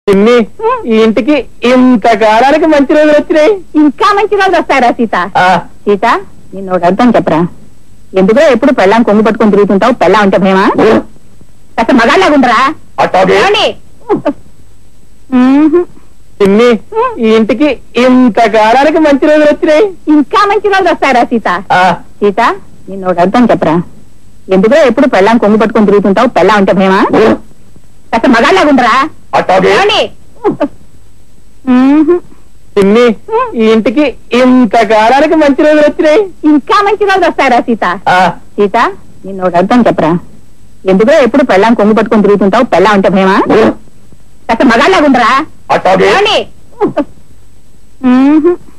పిన్ని ఈ ఇంటికి ఇంతకాలానికి మంచి రోజులు వచ్చినాయి ఇంకా మంచి రోజు వస్తారా సీత ఆ, సీత నిన్ను ఒకటి అర్థం చెప్పరా ఎందుకో ఎప్పుడు పెళ్ళాం కొంగు పట్టుకొని తిరుగుతుంటావు పెళ్ళాం అంటే భయమా కాస్త మగాళ్ళగుండరా అట్టాగే ఏమండి? మ్మ్హ్. పిన్ని ఈ ఇంటికి ఇంతకాలానికి మంచి రోజులు వచ్చినాయి ఇంకా మంచి రోజు వస్తారా సీత ఆ, సీత నిన్ను ఒకటి అర్థం చెప్పరా ఎందుకో ఎప్పుడు పెళ్ళాం కొంగు పట్టుకొని తిరుగుతుంటావు పెళ్ళాం అంటే భయమా కాస్త మగాళ్ళగుండరా అట్టాగే ఏమండి? మ్మ్హ్. పిన్ని ఈ ఇంటికి ఇంతకాలానికి మంచి రోజులు వచ్చినాయి ఇంకా మంచి రోజు వస్తారా సీత ఆ, సీత నిన్ను ఒకటి అర్థం చెప్పరా ఎందుకో ఎప్పుడు పెళ్ళాం కొంగు పట్టుకొని తిరుగుతుంటావు పెళ్ళాం అంటే భయమా కాస్త మగాళ్ళగుండరా అట్టాగే ఏమండి? మ్మ్హ్.